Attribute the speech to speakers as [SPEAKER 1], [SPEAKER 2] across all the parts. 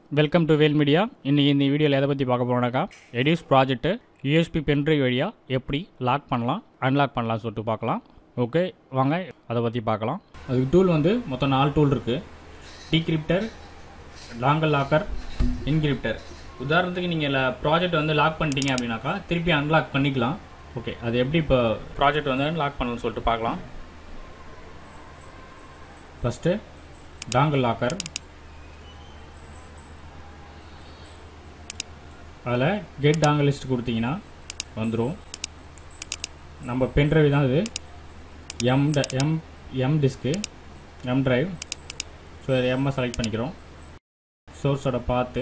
[SPEAKER 1] welcome to Vel media இன்றைக்கி இந்த வீடியோவில் எதை பற்றி பார்க்க போகிறோம்னாக்கா எடியூஸ் ப்ராஜெக்ட்டு யூஎஸ்பி பென்ட்ரைவ் வழியாக எப்படி லாக் பண்ணலாம் அன்லாக் பண்ணலாம் சொல்லிட்டு பார்க்கலாம் ஓகே வாங்க அதை பற்றி பார்க்கலாம் அதுக்கு டூல் வந்து மொத்தம் நாலு டூல் இருக்குது டீக்ரிப்டர் லாங்கல் லாக்கர் இன்கிரிப்டர் உதாரணத்துக்கு நீங்கள் ப்ராஜெக்ட் வந்து லாக் பண்ணிட்டீங்க அப்படின்னாக்கா திருப்பி அன்லாக் பண்ணிக்கலாம் ஓகே அது எப்படி இப்போ ப்ராஜெக்ட் வந்து லாக் பண்ணணும்னு சொல்லிட்டு பார்க்கலாம் ஃபஸ்ட்டு டாங்கல் லாக்கர் அதில் கெட் டாங்கல் லிஸ்ட் கொடுத்தீங்கன்னா வந்துடும் நம்ம பென்ட்ரைவ் தான் இது எம் ட M M disk M drive so எம்மை செலக்ட் பண்ணிக்கிறோம் சோர்ஸோட பார்த்து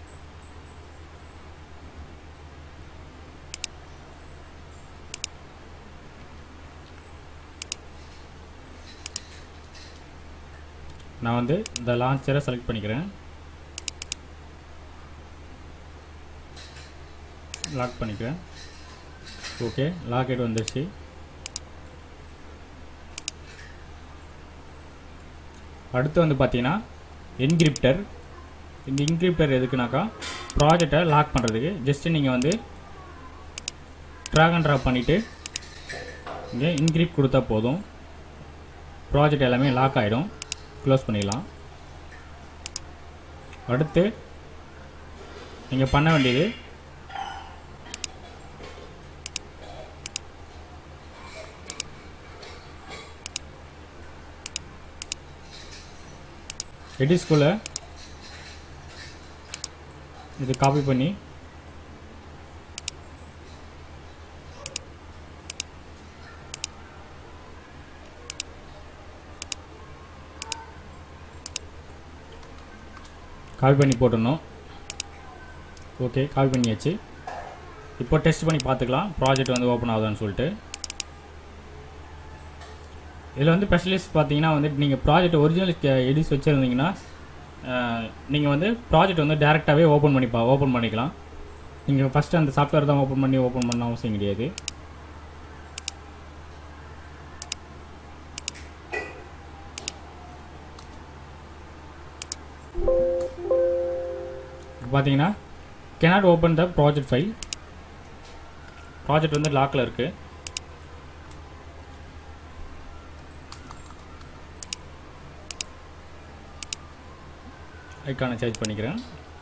[SPEAKER 1] நான் வந்து இந்த லான்ச்சரை செலக்ட் பண்ணிக்கிறேன் லாக் பண்ணிக்கிறேன் ஓகே லாக்கெட் வந்துருச்சு அடுத்து வந்து பார்த்தீங்கன்னா என்கிரிப்டர் இந்த இன்கிரிப்டர் எதுக்குனாக்கா ப்ராஜெக்டை லாக் பண்ணுறதுக்கு ஜஸ்ட்டு நீங்கள் வந்து ட்ராக் அண்ட் ட்ராப் பண்ணிவிட்டு இங்கே இன்கிரிப்ட் கொடுத்தா போதும் ப்ராஜெக்ட் எல்லாமே லாக் ஆகிடும் க்ளோஸ் பண்ணிடலாம் அடுத்து நீங்கள் பண்ண வேண்டியது எடிஸ்குள்ளே இது காப்பி பண்ணி காப்பி பண்ணி போட்டுடணும் ஓகே காப்பி பண்ணியாச்சு இப்போ டெஸ்ட் பண்ணி பார்த்துக்கலாம் ப்ராஜெக்ட் வந்து ஓப்பன் ஆகுதான்னு சொல்லிட்டு இதில் வந்து ஸ்பெஷலிஸ்ட் பார்த்தீங்கன்னா வந்து நீங்கள் ப்ராஜெக்ட் ஒரிஜினல் எடிஸ் வச்சுருந்தீங்கன்னா நீங்கள் வந்து ப்ராஜெக்ட் வந்து டேரெக்டாகவே ஓப்பன் பண்ணிப்பா ஓப்பன் பண்ணிக்கலாம் நீங்கள் ஃபஸ்ட்டு அந்த சாஃப்ட்வேர் தான் ஓப்பன் பண்ணி ஓப்பன் பண்ண அவசியம் கிடையாது பார்த்தீங்கன்னா cannot open the project file project வந்து லாக்கில் இருக்குது ஐக்கானை சேஞ்ச் பண்ணிக்கிறேன்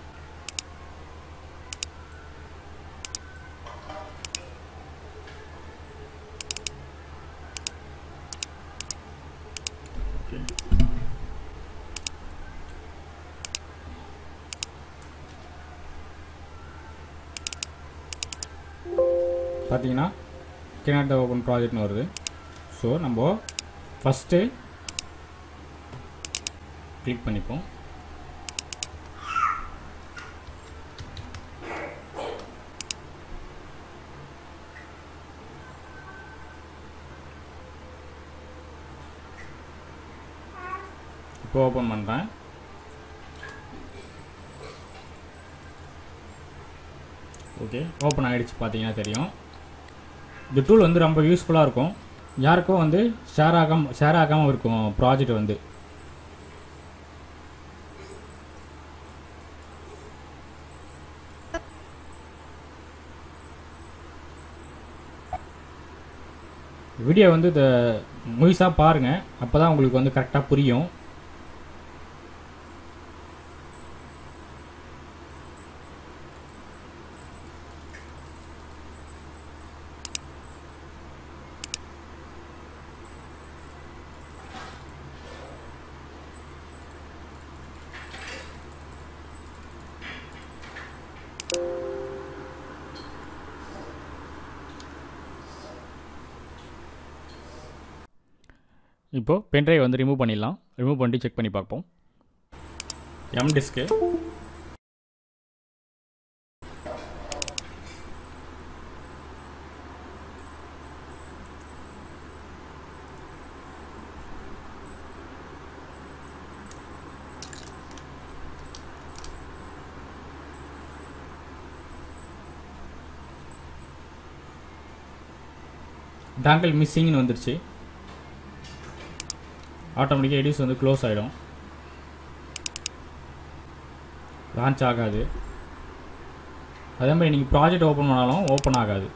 [SPEAKER 1] பார்த்தீங்கன்னா கினாட் ஓப்பன் ப்ராஜெக்ட்னு வருது ஸோ நம்ம ஃபஸ்ட்டு கிளிக் பண்ணிப்போம் இப்போ ஓப்பன் பண்ணுறேன் ஓகே ஓப்பன் ஆகிடுச்சு பார்த்தீங்கன்னா தெரியும் இந்த டூல் வந்து ரொம்ப யூஸ்ஃபுல்லாக இருக்கும் யாருக்கும் வந்து ஷேர் ஆகாம ஷேர் ஆகாமல் இருக்கும் ப்ராஜெக்ட் வந்து வீடியோ வந்து இந்த முழுசாக பாருங்கள் அப்போ தான் உங்களுக்கு வந்து கரெக்டாக புரியும் இப்போது பென்ட்ரைவ் வந்து ரிமூவ் பண்ணிடலாம் ரிமூவ் பண்ணிட்டு செக் பண்ணி பார்ப்போம் எம் டிஸ்க்கு டாங்கல் மிஸ்ஸிங்னு வந்துருச்சு ஆட்டோமேட்டிக்காக எடிஸ் வந்து க்ளோஸ் ஆகிடும் லான்ச் ஆகாது அதே மாதிரி நீங்கள் ப்ராஜெக்ட் ஓப்பன் பண்ணாலும் ஓப்பன் ஆகாது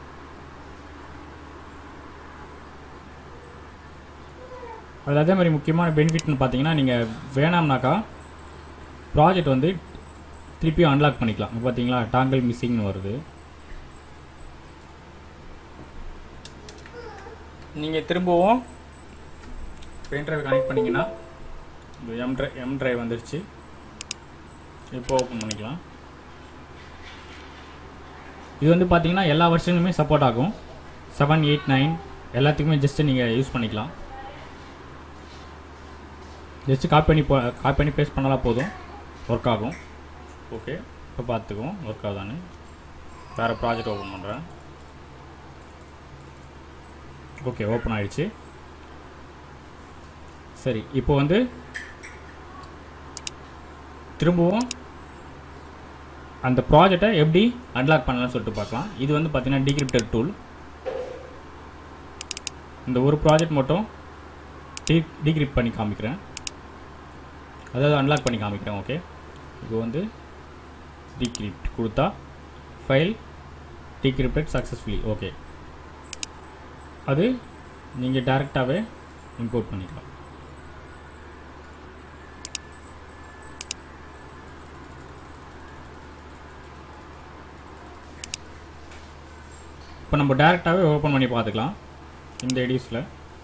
[SPEAKER 1] அதில் அதே மாதிரி முக்கியமான பெனிஃபிட்னு பார்த்தீங்கன்னா நீங்கள் வேணாம்னாக்கா ப்ராஜெக்ட் வந்து திருப்பியும் அன்லாக் பண்ணிக்கலாம் இப்போ பார்த்தீங்களா டாங்கல் மிஸ்ஸிங்னு வருது நீங்கள் திரும்பவும் பென் ட்ரைவ் கனெக்ட் பண்ணிங்கன்னா இந்த எம் ட்ரை எம் ட்ரைவ் வந்துருச்சு இப்போ ஓப்பன் பண்ணிக்கலாம் இது வந்து பார்த்தீங்கன்னா எல்லா வருஷனுமே சப்போர்ட் ஆகும் செவன் எயிட் நைன் எல்லாத்துக்குமே ஜஸ்ட்டு நீங்கள் யூஸ் பண்ணிக்கலாம் ஜஸ்ட்டு காப்பி பண்ணி போ காப்பி பண்ணி பேஸ்ட் பண்ணலாம் போதும் ஒர்க் ஆகும் ஓகே இப்போ பார்த்துக்குவோம் ஒர்க் ஆகுதான்னு வேறு ப்ராஜெக்ட் ஓப்பன் பண்ணுறேன் ஓகே ஓப்பன் ஆயிடுச்சு சரி இப்போ வந்து திரும்பவும் அந்த ப்ராஜெக்டை எப்படி அன்லாக் பண்ணலாம்னு சொல்லிட்டு பார்க்கலாம் இது வந்து பார்த்தீங்கன்னா டிகிரிப்டர் டூல் இந்த ஒரு ப்ராஜெக்ட் மட்டும் டி டிகிரிப் பண்ணி காமிக்கிறேன் அதாவது அன்லாக் பண்ணி காமிக்கிறேன் ஓகே இப்போ வந்து டிகிரிப்ட் கொடுத்தா ஃபைல் டிகிரிப்டட் சக்ஸஸ்ஃபுல்லி ஓகே அது நீங்கள் டேரெக்டாகவே இம்போர்ட் பண்ணிக்கலாம் இப்போ நம்ம டேரெக்டாகவே ஓப்பன் பண்ணி பார்த்துக்கலாம் இந்த எடிஸில்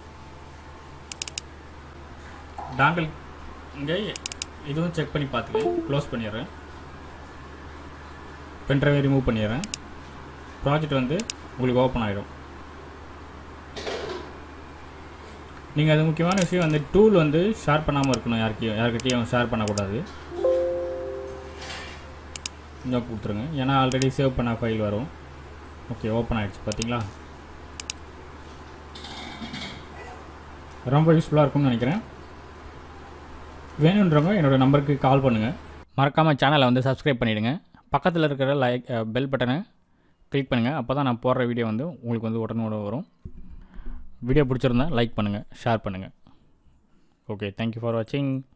[SPEAKER 1] டாங்கல் இங்கே இதுவும் செக் பண்ணி பார்த்துக்கலாம் க்ளோஸ் பண்ணிடுறேன் பென்ட்ரைவை ரிமூவ் பண்ணிடுறேன் ப்ராஜெக்ட் வந்து உங்களுக்கு ஓப்பன் ஆகிடும் நீங்கள் அது முக்கியமான விஷயம் அந்த டூல் வந்து ஷேர் பண்ணாமல் இருக்கணும் யாருக்கையும் யார்கிட்டையும் ஷேர் பண்ணக்கூடாது இங்கே கொடுத்துருங்க ஏன்னா ஆல்ரெடி சேவ் பண்ண ஃபைல் வரும் ஓகே ஓப்பன் ஆகிடுச்சு பார்த்தீங்களா ரொம்ப யூஸ்ஃபுல்லாக இருக்கும்னு நினைக்கிறேன் வேணுன்றவங்க என்னோடய நம்பருக்கு கால் பண்ணுங்கள் மறக்காமல் சேனலை வந்து சப்ஸ்கிரைப் பண்ணிவிடுங்க பக்கத்தில் இருக்கிற லைக் பெல் பட்டனை கிளிக் பண்ணுங்கள் அப்போ தான் நான் போடுற வீடியோ வந்து உங்களுக்கு வந்து உடனே வரும் வீடியோ பிடிச்சிருந்தா லைக் பண்ணுங்கள் ஷேர் பண்ணுங்கள் ஓகே தேங்க்யூ ஃபார் வாட்சிங்